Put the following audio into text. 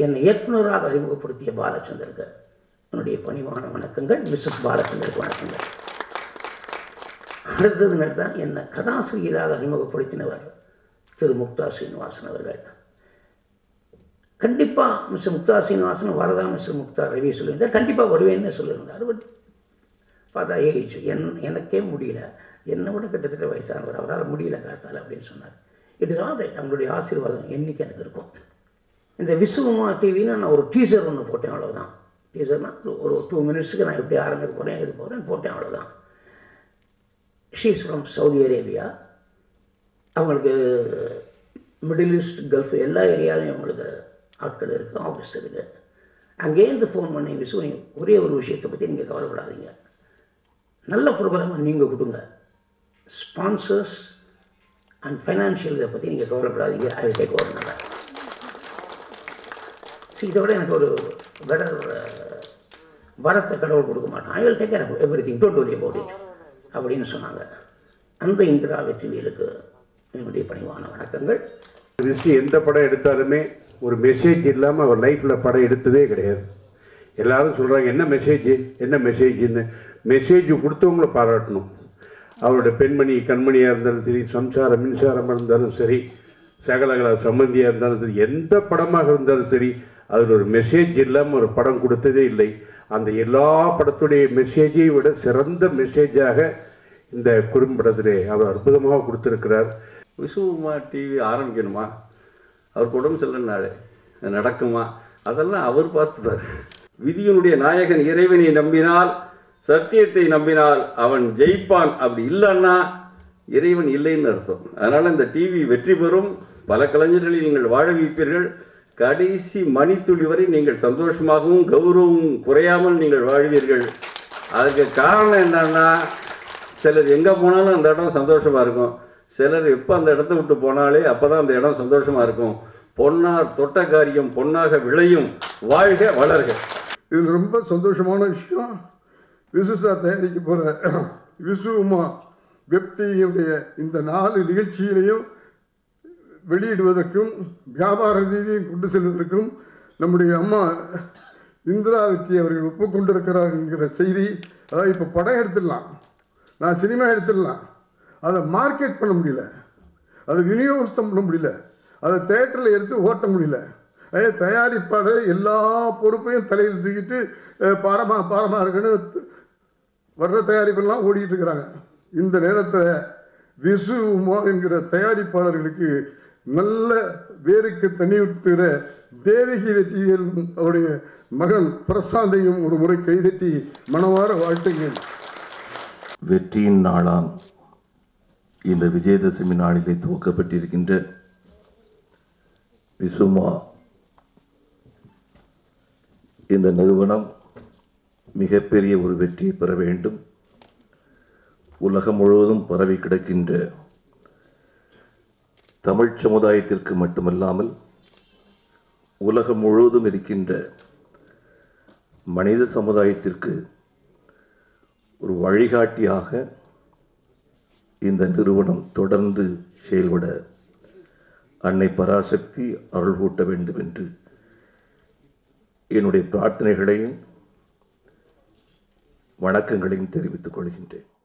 என்னை இயக்குனராக அறிமுகப்படுத்திய பாலச்சந்தருக்கு என்னுடைய பணிவான வணக்கங்கள் மிஸ்ஸஸ் பாலச்சந்தருக்கு வணக்கங்கள் அடுத்தது தான் என்னை கதாசிரியராக அறிமுகப்படுத்தினவர் திரு முக்தா சீனிவாசன் அவர்கள் கண்டிப்பாக மிஸ்டர் முக்தா சீனிவாசன் வரதா மிஸ்டர் முக்தா ரவி சொல்லியிருந்தார் கண்டிப்பாக வருவேன்னு சொல்லியிருந்தார் பட் பார்த்தா ஏஜ் என் எனக்கே முடியல என்னை விட கிட்டத்தட்ட வயசானவர் அவரால் முடியல காத்தால் அப்படின்னு சொன்னார் இட் இஸ் ஆல் ரைட் அவங்களுடைய ஆசீர்வாதம் என்னைக்கு எனக்கு இருக்கும் இந்த விசுவமா டிவின்னு நான் ஒரு டீசர் ஒன்று போட்டேன் அவ்வளோதான் டீசர்னா ஒரு டூ மினிட்ஸுக்கு நான் எப்படி ஆரம்பிக்க போகிறேன் எது போகிறேன் போட்டேன் அவ்வளோதான் ஷீஸ் ஃப்ரம் சவுதி அரேபியா அவங்களுக்கு மிடில் ஈஸ்ட் கல்ஃப் எல்லா ஏரியாலையும் அவங்களுக்கு ஆட்கள் இருக்குது ஆஃபீஸ் இருக்குது அங்கேருந்து ஃபோன் பண்ணி விசுவனி ஒரே ஒரு விஷயத்தை பற்றி நீங்கள் கவலைப்படாதீங்க நல்ல ப்ரோக்ராமாக நீங்கள் கொடுங்க ஸ்பான்சர்ஸ் அண்ட் ஃபைனான்ஷியல் இதை பற்றி நீங்கள் கவலைப்படாதீங்க ஐ டேக் ஓவர் நல்லா இதை விட எனக்கு ஒரு பெட்டர் வரத்தை கடவுள் கொடுக்க மாட்டான் I will take care everything don't worry about it அப்படின்னு சொன்னாங்க அந்த இந்திரா வெற்றிவேலுக்கு என்னுடைய பணிவான வணக்கங்கள் ரிஷி எந்த படம் எடுத்தாலுமே ஒரு மெசேஜ் இல்லாமல் அவர் லைஃப்பில் படம் எடுத்ததே கிடையாது எல்லாரும் சொல்கிறாங்க என்ன மெசேஜ் என்ன மெசேஜ்னு மெசேஜ் கொடுத்தவங்கள பாராட்டணும் அவரோட பெண்மணி கண்மணியாக இருந்தாலும் சரி சம்சாரம் மின்சாரமாக இருந்தாலும் சரி சகலகல சம்பந்தியாக இருந்தாலும் சரி எந்த படமாக இருந்தாலும் சரி அதில் ஒரு மெசேஜ் இல்லாமல் ஒரு படம் கொடுத்ததே இல்லை அந்த எல்லா படத்துடைய மெசேஜை விட சிறந்த மெசேஜாக இந்த குறும்படத்திலே அவர் அற்புதமாக கொடுத்திருக்கிறார் விசுவமா டிவி ஆரம்பிக்கணுமா அவருக்கு உடம்பு சரியில்லைனாலே அது நடக்குமா அதெல்லாம் அவர் பார்த்துப்பார் விதியினுடைய நாயகன் இறைவனை நம்பினால் சத்தியத்தை நம்பினால் அவன் ஜெயிப்பான் அப்படி இல்லைன்னா இறைவன் இல்லைன்னு அர்த்தம் அதனால இந்த டிவி வெற்றி பெறும் பல கலைஞர்களை நீங்கள் வாழ வைப்பீர்கள் கடைசி மணித்துளி வரை நீங்கள் சந்தோஷமாகவும் கௌரவமும் குறையாமல் நீங்கள் வாழ்வீர்கள் அதுக்கு காரணம் என்னன்னா சிலர் எங்கே போனாலும் அந்த இடம் சந்தோஷமா இருக்கும் சிலர் எப்போ அந்த இடத்த விட்டு போனாலே அப்பதான் அந்த இடம் சந்தோஷமா இருக்கும் பொன்னார் தொட்ட காரியம் பொன்னாக விளையும் வாழ்க வளர்க இது ரொம்ப சந்தோஷமான விஷயம் விசுசா தயாரிக்க போற விசுவமா வெப்டியுடைய இந்த நாலு நிகழ்ச்சியிலையும் வெளியிடுவதற்கும் வியாபார ரீதியும் கொண்டு செல்வதற்கும் நம்முடைய அம்மா இந்திரா வெற்றி அவர்கள் ஒப்புக்கொண்டிருக்கிறார் என்கிற செய்தி அதாவது இப்போ படம் எடுத்துடலாம் நான் சினிமா எடுத்துடலாம் அதை மார்க்கெட் பண்ண முடியல அதை விநியோகஸ்தம் பண்ண முடியல அதை தேட்டரில் எடுத்து ஓட்ட முடியல அதே தயாரிப்பாளர் எல்லா பொறுப்பையும் தலையில் தூக்கிட்டு அஹ், பாரமா பாரமா இருக்குன்னு வர்ற தயாரிப்பெல்லாம் ஓடிட்டு இருக்கிறாங்க இந்த நேரத்தில் விசுமா என்கிற தயாரிப்பாளர்களுக்கு நல்ல வேருக்கு தண்ணி ஊற்றுகிற தேவகி வெற்றியில் அவருடைய மகன் பிரசாந்தையும் ஒரு முறை கைதட்டி மனவார வாழ்த்துங்கள் வெற்றியின் நாளாம் இந்த விஜயதசமி நாளிலே துவக்கப்பட்டிருக்கின்ற விசுமா இந்த நிறுவனம் மிகப்பெரிய ஒரு வெற்றியை பெற வேண்டும் உலகம் முழுவதும் பரவி கிடக்கின்ற தமிழ் சமுதாயத்திற்கு மட்டுமல்லாமல் உலகம் முழுவதும் இருக்கின்ற மனித சமுதாயத்திற்கு ஒரு வழிகாட்டியாக இந்த நிறுவனம் தொடர்ந்து செயல்பட அன்னை பராசக்தி அருள் கூட்ட வேண்டும் என்று என்னுடைய பிரார்த்தனைகளையும் வணக்கங்களையும் தெரிவித்துக் கொள்கின்றேன்